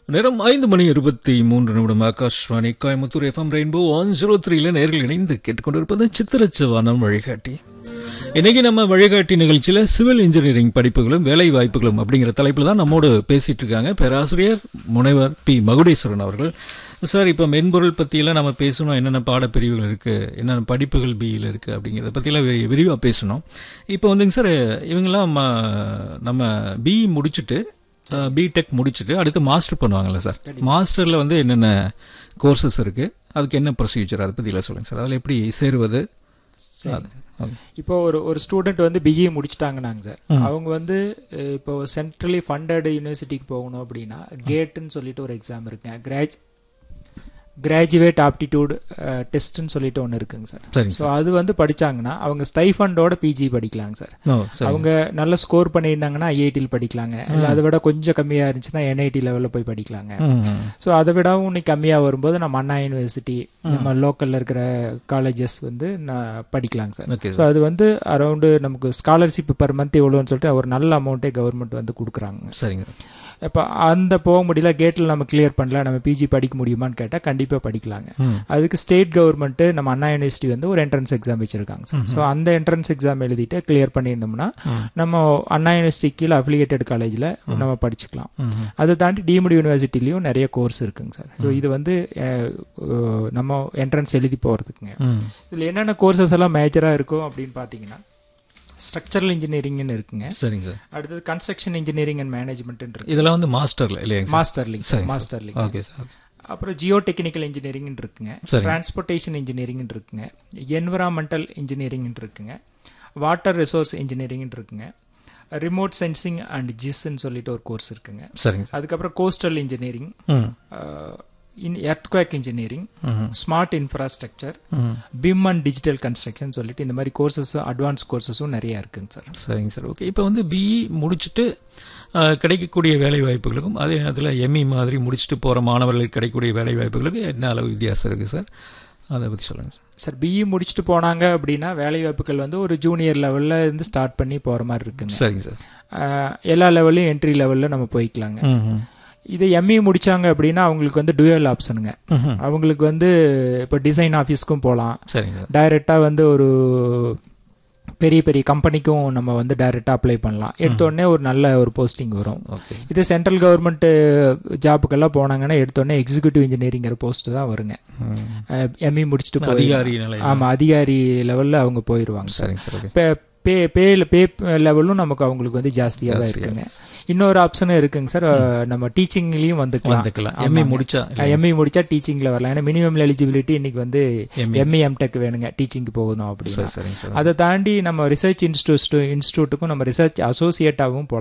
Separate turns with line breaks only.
நேரம் ஐந்து மணி இருபத்தி மூன்று நிமிடம் Akashvani Coimbatore F M Rainbow one zero த்ரீல நேரில் இணைந்து கேட்டுக்கொண்டிருப்பது சித்திரச்சவானம் வழிகாட்டி இன்னைக்கு நம்ம வழிகாட்டி நிகழ்ச்சியில சிவில் இன்ஜினியரிங் படிப்புகளும் வேலை வாய்ப்புகளும் அப்படிங்கிற தலைப்பில் தான் நம்மோடு பேசிட்டு இருக்காங்க பேராசிரியர் முனைவர் பி மகுடேஸ்வரன் அவர்கள் சார் இப்போ மென்பொருள் பற்றியெல்லாம் நம்ம பேசணும் என்னென்ன பாடப்பிரிவுகள் இருக்குது என்னென்ன படிப்புகள் பியில் இருக்குது அப்படிங்கிறத பற்றியெல்லாம் விரிவாக பேசணும் இப்போ வந்துங்க சார் இவங்கெல்லாம் ம- நம்ம பிஇ முடிச்சுட்டு பிடெக் முடிச்சுட்டு அடுத்து மாஸ்டர் பண்ணுவாங்கல்ல சார் மாஸ்டரில் வந்து என்னென்ன கோர்சஸ் இருக்குது அதுக்கு என்ன ப்ரொசீஜர் அதை பற்றிலாம் சொல்லுங்கள் சார் அதில் எப்படி சேருவது
சரிங்க சார்
அது-
இப்போ ஒரு ஒரு ஸ்டூடெண்ட் வந்து பிஇ முடிச்சிட்டாங்கன்னாங்க சார் அவங்க வந்து அஹ், இப்போ சென்ட்ரலி ஃபண்டட் யூனிவர்சிட்டிக்கு போகணும் அப்படின்னா கேட்டுன்னு சொல்லிட்டு ஒரு எக்ஸாம் இருக்குங்க கிராஜ் கிராஜுவேட் ஆப்டிடியூட் டெஸ்ட்னு சொல்லிட்டு ஒன்று இருக்குங்க சார்
சரிங்க
ஸோ அது வந்து படிச்சாங்கன்னா அவங்க ஸ்டைஃபண்டோட பிஜி படிக்கலாங்க சார்
ஓ சரி
அவங்க நல்ல ஸ்கோர் பண்ணியிருந்தாங்கன்னா ஐஐடியில் படிக்கலாங்க இல்லை அதை விட கொஞ்சம் கம்மியாக இருந்துச்சுன்னா என்ஐடி லெவலில் போய் படிக்கலாங்க
ம், ம்.
ஸோ அதை விடவும் இன்னைக்கு கம்மியாக வரும்போது நம்ம அண்ணா யூனிவர்சிட்டி நம்ம லோக்கலில் இருக்கிற காலேஜஸ் வந்து நான் படிக்கலாங்க சார்
ஓகே
ஸோ அது வந்து அரௌண்டு நமக்கு ஸ்காலர்ஷிப் பர் மந்த் எவ்வளோன்னு சொல்லிட்டு ஒரு நல்ல அமௌண்ட்டே கவர்மெண்ட் வந்து கொடுக்குறாங்க
சரிங்க
இப்போ அந்த போக முடியல கேட்டில் நம்ம கிளியர் பண்ணல நம்ம பிஜி படிக்க முடியுமான்னு கேட்டால் கண்டிப்பாக படிக்கலாங்க
ம்.
அதுக்கு ஸ்டேட் கவர்மெண்ட்டு நம்ம அண்ணா யூனிவர்சிட்டி வந்து ஒரு என்ட்ரன்ஸ் எக்ஸாம் வச்சிருக்காங்க சார் ஸோ அந்த என்ட்ரன்ஸ் எக்ஸாம் எழுதிட்டு கிளியர் பண்ணியிருந்தோம்னா நம்ம அண்ணா யூனிவர்சிட்டி கீழே அஃபிலியேட்டட் காலேஜில் நம்ம படிச்சுக்கலாம்
ம், ம்.
அதை தாண்டி டீம்டு யூனிவர்சிட்டிலையும் நிறைய கோர்ஸ் இருக்குங்க சார் ஸோ இது வந்து அஹ், அஹ், நம்ம என்ட்ரன்ஸ் எழுதி போகிறதுக்குங்க
ம்.
இதில் என்னென்ன கோர்சஸ் எல்லாம் மேஜராக இருக்கும் அப்படின்னு பார்த்தீங்கன்னா ஸ்ட்ரக்சரல் இன்ஜினியரிங்னு இருக்குங்க
சரிங்க சார்
அடுத்தது கன்ஸ்ட்ரக்ஷன் இன்ஜினியரிங் அண்ட் மேனேஜ்மெண்ட் இருக்கு
இதெல்லாம் வந்து மாஸ்டர்ல இல்லையாங்க சார்
மாஸ்டர்லிங்
சரிங்க சார்.
மாஸ்டர்லிங்
ஓகே சார்
அப்புறம் ஜியோ டெக்னிக்கல் இன்ஜினியரிங் இருக்குங்க
சரிங்க.
டிரான்ஸ்போர்ட்டேஷன் இன்ஜினியரிங் இருக்குங்க என்விரான்மெண்டல் இன்ஜினியரிங் இருக்குங்க வாட்டர் ரிசோர்ஸ் இன்ஜினியரிங் இருக்குங்க ரிமோட் சென்சிங் அண்ட் ஜிஸ்ன்னு சொல்லிட்டு ஒரு கோர்ஸ் இருக்குங்க
சரிங்க சார்
அதுக்கப்புறம் கோஸ்டல் இன்ஜினியரிங்
ம்
இன் எர்த்குவேக் இன்ஜினியரிங்
ம்.
ஸ்மார்ட் இன்ஃப்ராஸ்ட்ரக்சர்
ம்.
பிம் அண்ட் டிஜிட்டல் கன்ஸ்ட்ரக்ஷன் சொல்லிட்டு இந்த மாதிரி கோர்சஸ் அட்வான்ஸ் கோர்சஸும் நிறைய இருக்குங்க சார்
சரிங்க சார் ஓகே இப்போ வந்து பிஇ முடிச்சுட்டு அஹ், கிடைக்கக்கூடிய வேலை வாய்ப்புகளுக்கும் அதே நேரத்தில் எம்இ மாதிரி முடிச்சுட்டு போகிற மாணவர்களுக்கு கிடைக்கக்கூடிய வேலை வாய்ப்புகளுக்கு என்ன அளவு வித்தியாசம் இருக்குது சார் அதை பற்றி சொல்லுங்கள் சார்
சார் பிஇ முடிச்சுட்டு போனாங்க அப்படின்னா வேலை வாய்ப்புகள் வந்து ஒரு ஜூனியர் லெவல்ல இருந்து ஸ்டார்ட் பண்ணி போற மாதிரி இருக்குங்க
சரிங்க சார்
அஹ், எல்லா லெவல்லையும் என்ட்ரி லெவல்ல நம்ம போய்க்கலாங்க
ம் ம்.
இது எம்இ முடிச்சாங்க அப்படின்னா அவங்களுக்கு வந்து டுவல் ஆப்ஷனுங்க
ம்ஹும்.
அவங்களுக்கு வந்து இப்போ டிசைன் ஆஃபீஸ்க்கும் போகலாம்
சரிங்க சார்
டைரெக்டாக வந்து ஒரு பெரிய பெரிய கம்பெனிக்கும் நம்ம வந்து டைரெக்டாக அப்ளை பண்ணலாம் எடுத்த உடனே ஒரு நல்ல ஒரு போஸ்டிங் வரும்
ஓகே
இது சென்ட்ரல் கவர்மெண்ட் ஜாபுக்கெல்லாம் போனாங்கன்னா எடுத்த உடனே எக்ஸிக்யூட்டிவ் இன்ஜினியரிங்கிற போஸ்ட் தான் வருங்க எம்இ முடிச்சுட்டு போய்
அதிகாரி நிலை
ஆமா அதிகாரி லெவல்ல அவங்க போயிருவாங்க சார்
சரிங்க சார் ஓகே
பே பே பே பே லெவலும் நமக்கு அவங்களுக்கு வந்து ஜாஸ்தியாக தான்
ஜாஸ்தியா
இருக்குங்க இன்னொரு ஆப்ஷனும் இருக்குங்க சார் நம்ம டீச்சிங்லயும் வந்துக்கலாம்
வந்துக்கலாம் எம்இ முடிச்சா
எம்இ முடிச்சா டீச்சிங்ல வரலாம் ஏன்னா மினிமம் எலிஜிபிலிட்டி இன்னைக்கு வந்து
ME.
எம்இ எம்டெக் வேணுங்க டீச்சிங்க்கு போகணும் அப்படின்னா
சரி சரிங்க சார்
அதை தாண்டி நம்ம ரிசர்ச் இன்ஸ்டியூட் இன்ஸ்டியூட்டுக்கும் நம்ம ரிசர்ச் அசோசியேட்டாகவும் போகலாம்